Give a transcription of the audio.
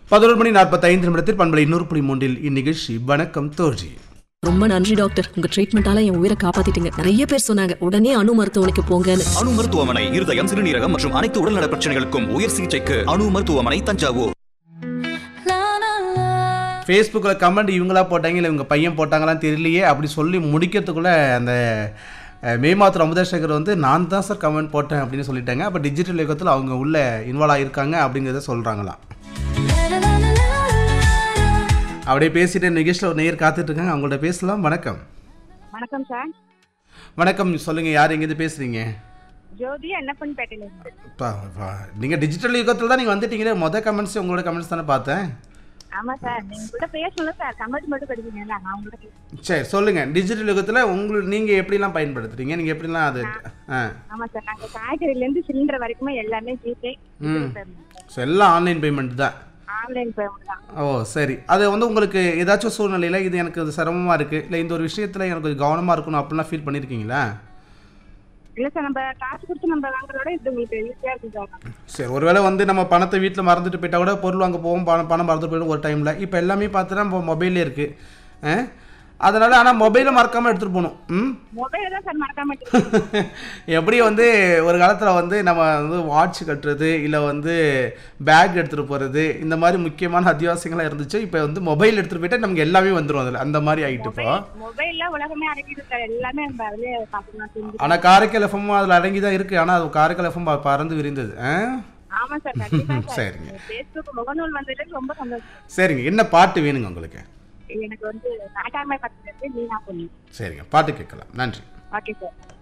பதினொரு மணி நாற்பத்தைந்து நிமிடத்தில் பண்பலை நூறு புள்ளி மூன்றில் இந்நிகழ்ச்சி வணக்கம் தோழி ரொம்ப நன்றி டாக்டர் உங்க ட்ரீட்மெண்டால என் உயிரை காப்பாத்திட்டீங்க நிறைய பேர் சொன்னாங்க உடனே அணு மருத்துவமனைக்கு போங்கன்னு அணு மருத்துவமனை இருதயம் சிறுநீரகம் மற்றும் அனைத்து உடல்நல பிரச்சனைகளுக்கும் உயர் சிகிச்சைக்கு அணு மருத்துவமனை தஞ்சாவூர் ஃபேஸ்புக்கில் கமெண்ட் இவங்களா போட்டாங்க இல்லை இவங்க பையன் போட்டாங்களான்னு தெரியலையே அப்படி சொல்லி முடிக்கிறதுக்குள்ளே அந்த அஹ், மே மாத்திரம் அமுதசேகர் வந்து நான் தான் சார் கமெண்ட் போட்டேன் அப்படின்னு சொல்லிட்டாங்க அப்போ டிஜிட்டல் யுகத்தில் அவங்க உள்ள இன்வால்வ் ஆகியிருக்காங்க அப்படிங்கிறத சொல்கிறாங்களாம் அப்படியே பேசிட்டு நிகழ்ச்சியில் ஒரு நேயர் காத்துட்டு இருக்காங்க அவங்கள்ட்ட பேசலாம் வணக்கம் வணக்கம் சார் வணக்கம் சொல்லுங்கள் யார் எங்கேருந்து பேசுகிறீங்க ஜோதி அன்னப்பன் பேட்டையில இருந்து நீங்கள் டிஜிட்டல் யுகத்தில் தான் நீங்கள் வந்துட்டீங்களே மொதல் கமெண்ட்ஸ் உங்களோட கமெண்ட்ஸ் தானே பார்த்தேன் ஆமா சார் நீங்க கூட பேசணும் சார் கமெண்ட் மட்டும் படிக்கிறீங்கல்ல நான் உங்கள்கிட்ட பேசுறேன். சரி சொல்லுங்கள் டிஜிட்டல் யுகத்தில் உங்களுக்கு நீங்கள் எப்படிலாம் பயன்படுத்துறீங்க நீங்கள் எப்படிலாம் அது ஆ ஆமா சார் நாங்க காய்கறில இருந்து சிலிண்டர் வரைக்குமே எல்லாமே ஜிபே ம் ஸோ எல்லாம் ஆன்லைன் பேமெண்ட் தான் ஆன்லைன் பேமெண்ட் தான் ஓ சரி அது வந்து உங்களுக்கு ஏதாச்சும் சூழ்நிலையில் இது எனக்கு இது சிரமமாக இருக்குது இல்லை இந்த ஒரு விஷயத்தில் எனக்கு கொஞ்சம் கவனமாக இருக்கணும் அப்படிலாம் ஃபீல் பண்ணியிருக்கீங்களா இல்ல சார் நம்ம காசு கொடுத்து நம்ம வாங்குறதோட இது உங்களுக்கு ஈஸியா இருக்கு சார் சரி ஒருவேளை வந்து நம்ம பணத்தை வீட்டில் மறந்துட்டு போயிட்டா கூட பொருள் வாங்க போவோம் பணம் பணம் மறந்துட்டு போயிடும் ஒரு டைமில் இப்போ எல்லாமே பார்த்தோன்னா நம்ம மொபைல்லே இருக்குது அதனால் ஆனால் மொபைலை மறக்காமல் எடுத்துகிட்டு போகணும் ம் மொபைல தான் சார் மறக்காம வச்சிருக்கேன். எப்படி வந்து ஒரு காலத்தில் வந்து நம்ம வந்து வாட்ச் கட்டுறது இல்லை வந்து பேக் எடுத்துகிட்டு போகிறது இந்த மாதிரி முக்கியமான அத்தியாவசியங்களாக இருந்துச்சு இப்போ வந்து மொபைல் எடுத்துகிட்டு போயிட்டா நமக்கு எல்லாமே வந்துடும் அதில் அந்த மாதிரி ஆகிட்டு இப்போ மொபைல்ல உலகமே அடங்கிட்டு சார் எல்லாமே நம்ம அதுலயே பாத்துக்கலாம் செஞ்சு ஆனால் காரைக்கால் எஃப்எம் அதில் அடங்கி தான் இருக்குது ஆனால் அது காரைக்கால் எஃப்எம் பறந்து விரிந்தது ஆ ஆமா சார் கண்டிப்பா சார் சரிங்க பேஸ்புக் முகநூல் வந்ததுல ரொம்ப சந்தோஷம் சரிங்க என்ன பாட்டு வேணுங்க உங்களுக்கு எனக்கு வந்து நாட்டாண்மை பத்திரிக்கை நீனா பொண்ணு சரிங்க பாட்டு கேட்கலாம் நன்றி ஓகே சார்